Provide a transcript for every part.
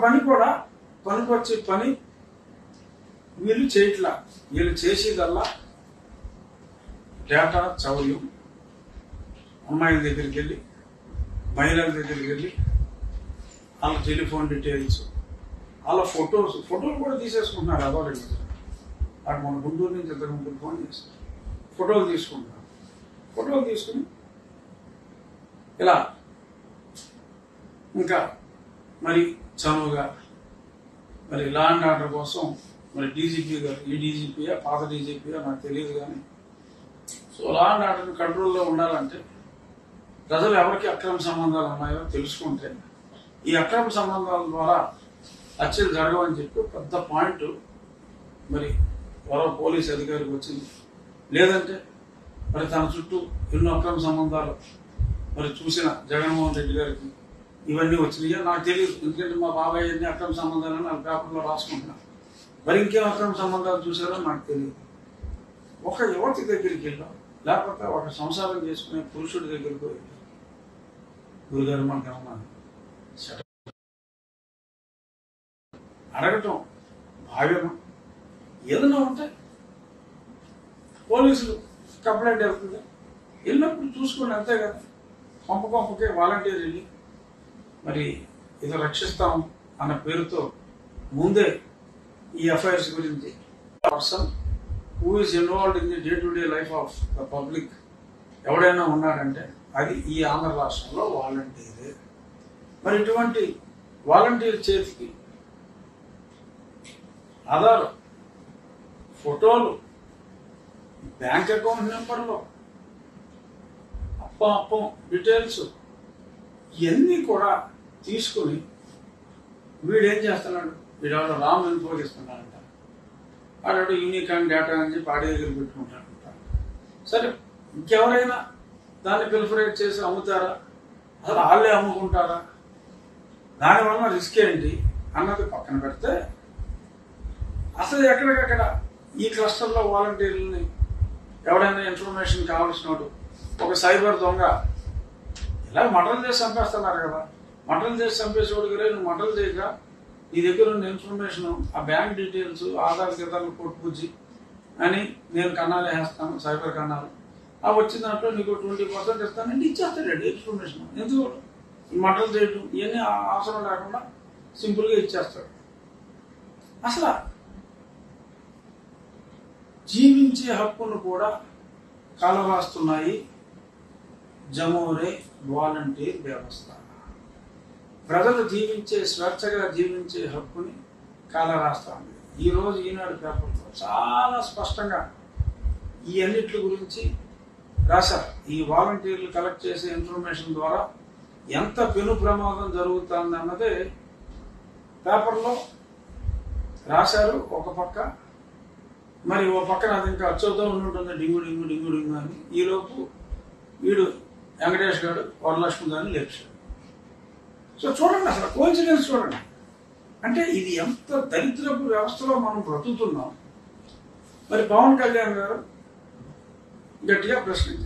పని కూడా పనికొచ్చే పని వీళ్ళు చేయట్లా వీళ్ళు చేసేదల్లా డేటా చౌర్యం అమ్మాయిల దగ్గరికి వెళ్ళి మహిళల దగ్గరికి వెళ్ళి వాళ్ళ టెలిఫోన్ డీటెయిల్స్ వాళ్ళ ఫొటోస్ ఫోటోలు కూడా తీసేసుకుంటున్నారు అదోలేదు అక్కడ మన గుంటూరు నుంచి ఇద్దరు ముగ్గురు ఫోన్ చేస్తారు ఫోటోలు తీసుకుంటున్నారు ఫోటోలు తీసుకుని ఇలా ఇంకా మరి చనువుగా మరి లా అండ్ ఆర్డర్ కోసం మరి డీజీపీ గారు ఈ డీజీపీయా పాత డీజీపీయా నాకు తెలియదు కానీ సో లా అండ్ ఆర్డర్ కంట్రోల్లో ఉండాలంటే ప్రజలు ఎవరికి అక్రమ సంబంధాలు ఉన్నాయో తెలుసుకుంటే ఈ అక్రమ సంబంధాల ద్వారా హత్యలు జరగవని చెప్పి పెద్ద పాయింట్ మరి ఎవరో పోలీస్ అధికారికి వచ్చింది లేదంటే మరి తన చుట్టూ ఎన్నో అక్రమ సంబంధాలు మరి చూసిన జగన్మోహన్ రెడ్డి గారికి ఇవన్నీ వచ్చినాయో నాకు తెలియదు ఎందుకంటే మా బాబాయ్ అన్ని అక్రమ సంబంధాలని నా పేపర్లో రాసుకుంటున్నా మరి ఇంకేం అక్రమ సంబంధాలు చూసారో నాకు తెలియదు ఒక యువతి దగ్గరికి వెళ్ళాం లేకపోతే ఒక సంసారం చేసుకునే పురుషుడి దగ్గరికి వెళ్ళి గురుగారు మనకు ఏమన్నా సెట- అడగటం భావ్యమా ఏదైనా ఉంటే పోలీసులు కంప్లైంట్ వెళ్తుంది వెళ్ళినప్పుడు చూసుకోండి అంతే కదా కొంప కొంపకే వాలంటీర్ వెళ్ళి మరి ఇది రక్షిస్తాం అన్న పేరుతో ముందే ఈ అఫైర్స్ గురించి person who is involved in the day to day life of the public ఎవడైనా ఉన్నాడంటే అది ఈ ఆంధ్ర రాష్ట్రంలో వాలంటీరే మరి ఇటువంటి వాలంటీర్ చేతికి ఆధార్ ఫోటోలు బ్యాంక్ అకౌంట్ నెంబర్లు అప్పం అప్పం డీటెయిల్స్ ఇవన్నీ కూడా తీసుకుని వీడేం చేస్తున్నాడు వీడు రామ్ ఇన్ఫోకి ఇస్తున్నాడంట వాడు యూనిక్ అండ్ డేటా అని చెప్పి ఆడి దగ్గర పెట్టుకుంటాడంట సరే ఇంకెవరైనా దాన్ని ప్రిఫరేట్ చేసి అమ్ముతారా అసలు వాళ్ళే అమ్ముకుంటారా దానివల్ల రిస్క్ ఏంటి అన్నది పక్కన పెడితే అసలు ఎక్కడికక్కడ ఈ క్లస్టర్లో వాలంటీర్లని ఎవడైనా ఇన్ఫర్మేషన్ కావాల్సినోడు ఒక సైబర్ దొంగ ఇలా మటలు చేసి చంపేస్తున్నారు కదా మటలు చేసి చంపేసేవాడు కదా నువ్వు మటలు చేయక నీ దగ్గర ఉన్న ఇన్ఫర్మేషన్ ఆ బ్యాంక్ డీటెయిల్స్ ఆధార్ గిదాలు కొట్టుపుచ్చి అని నేను కన్నాలు వేస్తాను సైబర్ కన్నాలు ఆ వచ్చిన దాంట్లో నీకు ట్వంటీ పర్సెంట్ ఇస్తానంటే ఇచ్చేస్తాడండి ఇన్ఫర్మేషన్ ఎందుకు ఈ మటలు చేయటం ఇవన్నీ ఆ- అవసరం లేకుండా సింపుల్గా ఇచ్చేస్తాడు అసలు జీవించే హక్కును కూడా కాలరాస్తున్నాయి జమోరే వాలంటీర్ వ్యవస్థ ప్రజలు జీవించే స్వేచ్ఛగా జీవించే హక్కుని కాలరాస్తుంది ఈ రోజు ఈనాడు పేపర్లో చాలా స్పష్టంగా ఈ అన్నిటి గురించి రాశారు ఈ వాలంటీర్లు కలెక్ట్ చేసే ఇన్ఫర్మేషన్ ద్వారా ఎంత పెను ప్రమాదం జరుగుతుంది అన్నదే పేపర్లో రాశారు ఒక పక్క మరి ఓ పక్కన అది ఇంకా అచ్చోతో ఉంటుంది డింగు డింగు డింగు డింగు అని ఈలోపు వీడు వెంకటేష్ గారు వరలక్ష్మి గారిని లేచాడు సో చూడండి అసలు కోయిన్సిడెన్స్ చూడండి అంటే ఇది ఎంత దరిద్రపు వ్యవస్థలో మనం బ్రతుకుతున్నాం మరి పవన్ కళ్యాణ్ గారు గట్టిగా ప్రశ్నించారు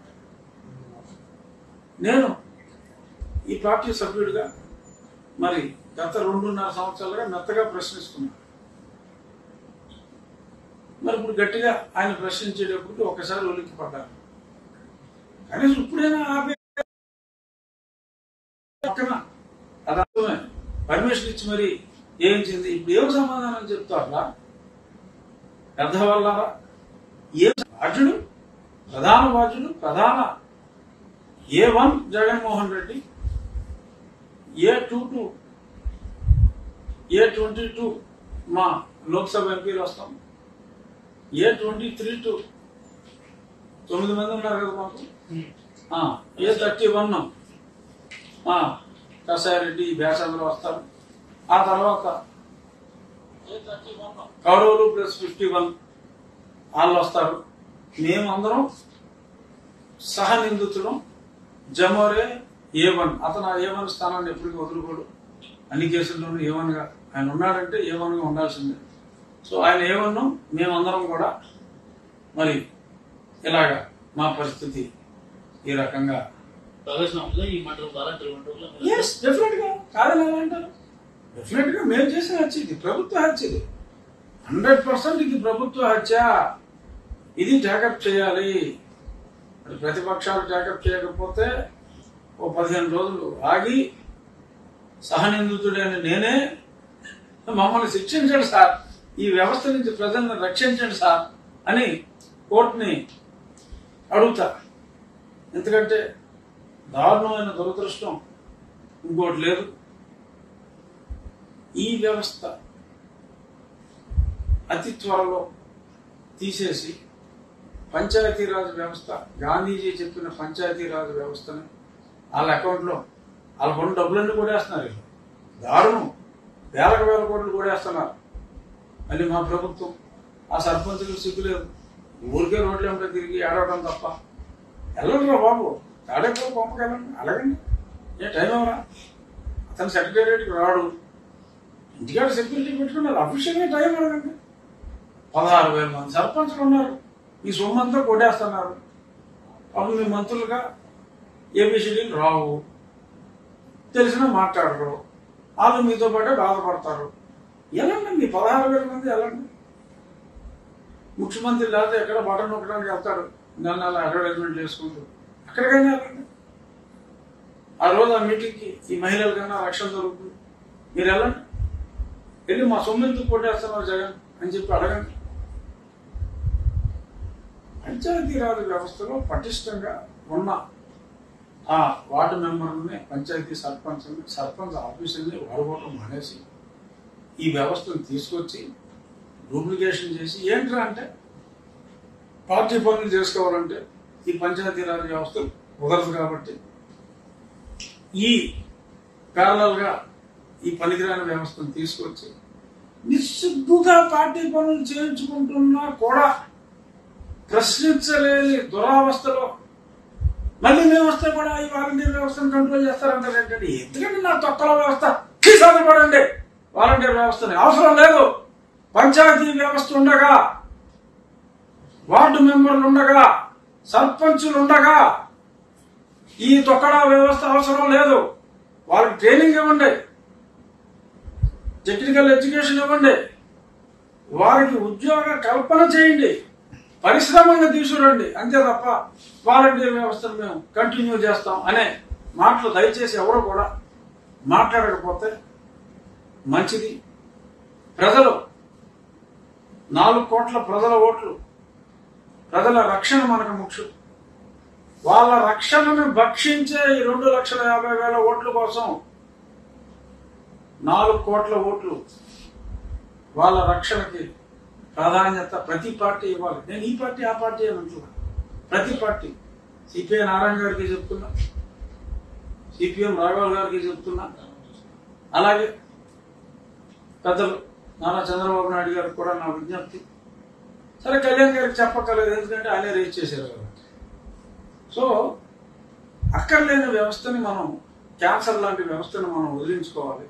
నేను ఈ పార్టీ సభ్యుడిగా మరి గత రెండున్నర సంవత్సరాలుగా మెత్తగా ప్రశ్నిస్తున్నాను మరి ఇప్పుడు గట్టిగా ఆయన ప్రశ్నించేటప్పటికి ఒకసారి ఉలిక్కి పడ్డారు కనీసం ఇప్పుడైనా ఆపే పక్కన అది అర్థమే పర్మిషన్ ఇచ్చి మరి ఏం చెంది ఇప్పుడు ఏం సమాధానం చెప్తారా పెద్ద వల్లారా ఏ బాధ్యుడు ప్రధాన బాధ్యుడు ప్రధాన A one Jaganmohan Reddy A two two A twenty two మా లోక్సభ ఎంపీలు వస్తాం ఏ ట్వంటీ త్రీ టు తొమ్మిది మంది ఉన్నారు కదా మాకు ఆ, ఏ థర్టీ వన్ మా కసారెడ్డి వ్యాసంలో వస్తారు ఆ తర్వాత ఏ థర్టీ వన్ కౌరవులు ప్లస్ ఫిఫ్టీ వన్ వాళ్ళు వస్తారు మేమందరం సహనిందితులం జమోరే ఏ వన్ అతను ఆ ఏ వన్ స్థానాన్ని ఎప్పటికీ వదులుకోడు అన్ని కేసుల్లోనూ ఏ వన్గా ఆయన ఉన్నాడంటే ఏ వన్గా ఉండాల్సిందే సో ఆయన ఏ వన్ మేమందరం కూడా మరి ఇలాగా మా పరిస్థితి ఈ రకంగా ప్రవేశంలో ఈ మండలం వాలంటీర్ మండలంలో ఎస్ డెఫినెట్ గా కాదని ఎలా అంటారు డెఫినెట్ గా మేము చేసిన హత్య ఇది ప్రభుత్వ హత్య ఇది హండ్రెడ్ పర్సెంట్ ఇది ప్రభుత్వ హత్య ఇది ట్యాకప్ చేయాలి మరి ప్రతిపక్షాలు ట్యాకప్ చేయకపోతే ఓ పదిహేను రోజులు ఆగి సహనిందితుడైన నేనే మమ్మల్ని శిక్షించండి సార్ ఈ వ్యవస్థ నుంచి ప్రజలను రక్షించండి సార్ అని కోర్టుని అడుగుతా ఎందుకంటే దారుణమైన దురదృష్టం ఇంకోటి లేదు ఈ వ్యవస్థ అతి త్వరలో తీసేసి పంచాయతీరాజ్ వ్యవస్థ గాంధీజీ చెప్పిన పంచాయతీరాజ్ వ్యవస్థని వాళ్ళ అకౌంట్లో వాళ్ళ కొన్ని డబ్బులన్నీ కూడా వేస్తున్నారు వీళ్ళు. దారుణం వేలకు వేల కోట్లు కూడా వేస్తున్నారు మళ్ళీ మా ప్రభుత్వం ఆ సర్పంచులకు సిగ్గులేదు ఊరికే రోడ్లు ఏమిటో తిరిగి ఆడవడం తప్ప వెళ్ళండిరా బాబు తాడేపో పంపకి వెళ్ళండి అలాగండి ఏ టైం ఎవరా అతను సెక్రటేరియట్కి రాడు ఇంటికాడ సెక్యూరిటీ పెట్టుకున్నారు అఫీషియల్గా టైం అడగండి పదహారు వేల మంది సర్పంచులు ఉన్నారు ఈ సొమ్మంతా కొట్టేస్తున్నారు అప్పుడు మీ మంత్రులుగా ఏబిసిడీలు రావు తెలిసినా మాట్లాడరు వాళ్ళు మీతో పాటే బాధపడతారు వెళ్ళండి మీ పదహారు వేల మంది వెళ్ళండి ముఖ్యమంత్రి లేకపోతే ఎక్కడ బటన్ నొక్కడానికి వెళ్తాడు నెల నెల అడ్వర్టైజ్మెంట్ చేసుకుంటూ అక్కడికైనా వెళ్ళండి ఆ రోజు ఆ మీటింగ్కి ఈ మహిళలకైనా రక్షణ దొరుకుతుంది మీరు వెళ్ళండి వెళ్ళి మా సొమ్ము ఎందుకు కొట్టేస్తున్నారు జగన్ అని చెప్పి అడగండి పంచాయతీరాజ్ వ్యవస్థలో పటిష్టంగా ఉన్న ఆ వార్డు మెంబర్ని పంచాయతీ సర్పంచ్ సర్పంచ్ ఆఫీసుల్ని వాడుకోవటం మానేసి ఈ వ్యవస్థను తీసుకొచ్చి డూప్లికేషన్ చేసి ఏంట్రా అంటే పార్టీ పనులు చేసుకోవాలంటే ఈ పంచాయతీరాజ్ వ్యవస్థ కుదరదు కాబట్టి ఈ ప్యారలల్ గా ఈ పనికిరాని వ్యవస్థను తీసుకొచ్చి నిస్సిగ్గుగా పార్టీ పనులు చేయించుకుంటున్నా కూడా ప్రశ్నించలేని దురావస్థలో మళ్ళీ మేము వస్తే కూడా ఈ వాలంటీర్ వ్యవస్థను కంట్రోల్ చేస్తారంటారు ఏంటంటే ఎందుకంటే నా తొక్కల వ్యవస్థ తీసాపడండి వాలంటీర్ వ్యవస్థని అవసరం లేదు పంచాయతీ వ్యవస్థ ఉండగా వార్డు మెంబర్లు ఉండగా సర్పంచులు ఉండగా ఈ తొక్కడా వ్యవస్థ అవసరం లేదు వాళ్ళకి ట్రైనింగ్ ఇవ్వండి టెక్నికల్ ఎడ్యుకేషన్ ఇవ్వండి వారికి ఉద్యోగ కల్పన చేయండి పరిశ్రమలను తీసుకురండి అంతే తప్ప వాలంటీర్ వ్యవస్థను మేము కంటిన్యూ చేస్తాం అనే మాటలు దయచేసి ఎవరు కూడా మాట్లాడకపోతే మంచిది ప్రజలు నాలుగు కోట్ల ప్రజల ఓట్లు ప్రజల రక్షణ మనకు ముఖ్యం వాళ్ళ రక్షణను భక్షించే ఈ రెండు లక్షల యాభై వేల ఓట్ల కోసం నాలుగు కోట్ల ఓట్లు వాళ్ళ రక్షణకి ప్రాధాన్యత ప్రతి పార్టీ ఇవ్వాలి నేను ఈ పార్టీ ఆ పార్టీ అని అంటున్నా ప్రతి పార్టీ సిపిఐ నారాయణ గారికి చెప్తున్నా సిపిఎం రాఘవ గారికి చెప్తున్నా అలాగే పెద్దలు నారా చంద్రబాబు నాయుడు గారికి కూడా నా విజ్ఞప్తి సరే కళ్యాణ్ గారికి చెప్పక్కర్లేదు ఎందుకంటే ఆయనే రేజ్ చేశారు కాబట్టి సో అక్కర్లేని వ్యవస్థని మనం క్యాన్సర్ లాంటి వ్యవస్థను మనం వదిలించుకోవాలి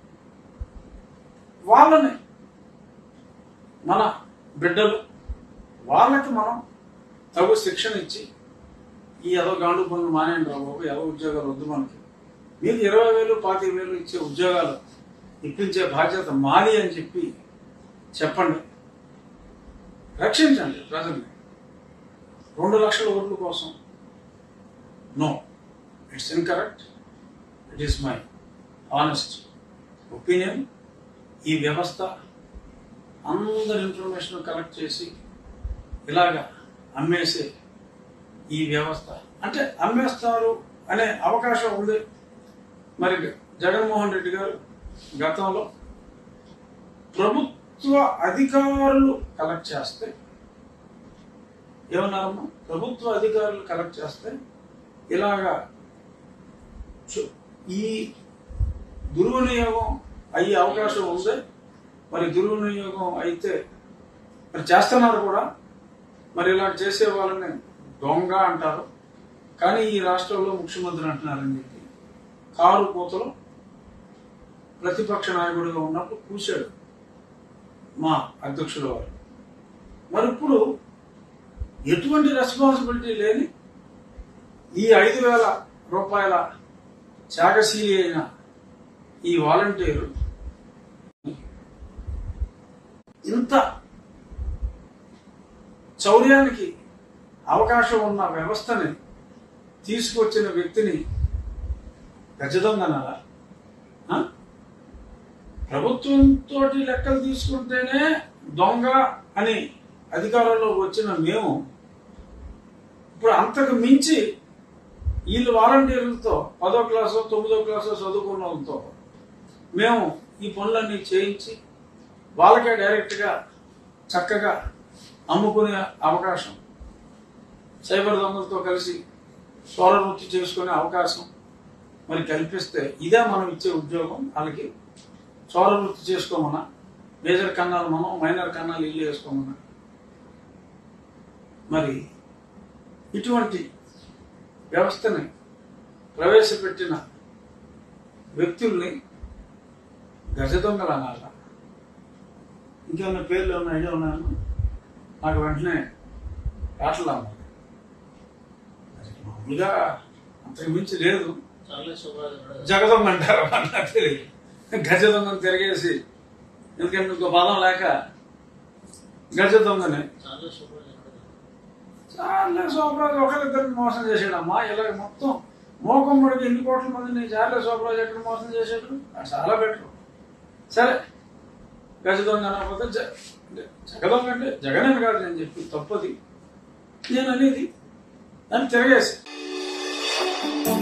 వాళ్ళని మన బిడ్డలు వాళ్ళకి మనం తగు శిక్షణ ఇచ్చి ఈ ఏదో గాండు పనులు మానేయండి రా బాబు ఏదో ఉద్యోగాలు వద్దు మనకి మీకు ఇరవై వేలు పాతిక వేలు ఇచ్చే ఉద్యోగాలు ఇప్పించే బాధ్యత మాది అని చెప్పి చెప్పండి రక్షించండి ప్రజల్ని రెండు లక్షల ఓట్ల కోసం no it's incorrect it is my honest opinion ఈ వ్యవస్థ అందరి ఇన్ఫర్మేషన్ కలెక్ట్ చేసి ఇలాగా అమ్మేసే ఈ వ్యవస్థ అంటే అమ్మేస్తారు అనే అవకాశం ఉంది మరి జగన్మోహన్ రెడ్డి గారు గతంలో ప్రభుత్వ అధికారులు కలెక్ట్ చేస్తే ఏమన్నారమ్మా ప్రభుత్వ అధికారులు కలెక్ట్ చేస్తే ఇలాగా చు- ఈ దుర్వినియోగం అయ్యే అవకాశం ఉంది మరి దుర్వినియోగం అయితే మరి చేస్తున్నారు కూడా మరి ఇలా చేసే వాళ్ళని దొంగ అంటారు కానీ ఈ రాష్ట్రంలో ముఖ్యమంత్రి అంటున్నారని చెప్పి కారు కోతలు ప్రతిపక్ష నాయకుడిగా ఉన్నప్పుడు కూశాడు మా అధ్యక్షుల వారు మరి ఇప్పుడు ఎటువంటి రెస్పాన్సిబిలిటీ లేని ఈ ఐదు వేల రూపాయల త్యాగశీలి అయిన ఈ వాలంటీరు ఇంత చౌర్యానికి అవకాశం ఉన్న వ్యవస్థని తీసుకొచ్చిన వ్యక్తిని గజదొంగనాలా ఆ? ప్రభుత్వంతో లెక్కలు తీసుకుంటేనే దొంగ అని అధికారంలో వచ్చిన మేము ఇప్పుడు అంతకు మించి వీళ్ళు వాలంటీర్లతో పదో క్లాసో తొమ్మిదో క్లాసో చదువుకున్న వాళ్ళతో మేము ఈ పనులన్నీ చేయించి వాళ్ళకే డైరెక్ట్గా చక్కగా అమ్ముకునే అవకాశం సైబర్ దొంగలతో కలిసి సోర వృత్తి చేసుకునే అవకాశం మరి కల్పిస్తే ఇదే మనం ఇచ్చే ఉద్యోగం వాళ్ళకి సోర వృత్తి చేసుకోమన్నా మేజర్ కన్నాలు మనం మైనర్ కన్నాలు ఇల్లు వేసుకోమన్నా మరి ఇటువంటి వ్యవస్థని ప్రవేశపెట్టిన వ్యక్తుల్ని గజ దొంగలు అనాలా ఇంకేమైనా పేర్లు ఏమైనా ఐడియా ఉన్నాయన్నా నాకు వెంటనే రాట్లా మరి మామూలుగా అంతకు మించి లేదు చాలా శుభ్రంగా జగదొంగ అంటారు నాకు తెలియదు గజ దొంగను తిరిగేసి ఎందుకంటే ఇంకో పదం లేక గజ దొంగని చాలా శుభ్రంగా చాలే శోభరాజు ఒకరిద్దరిని మోసం చేసాడమ్మా ఇలాగ మొత్తం మోకమ్మడికి ఎన్ని కోట్ల మందిని చాలే శోభరాజు ఎక్కడ మోసం చేసాడు అది చాలా బెటర్ సరే గజ దొంగ అనకపోతే జ- జగదొంగ అంటే జగనే కాదు నేను చెప్పి తప్పది నేను అనేది అని తిరగేసి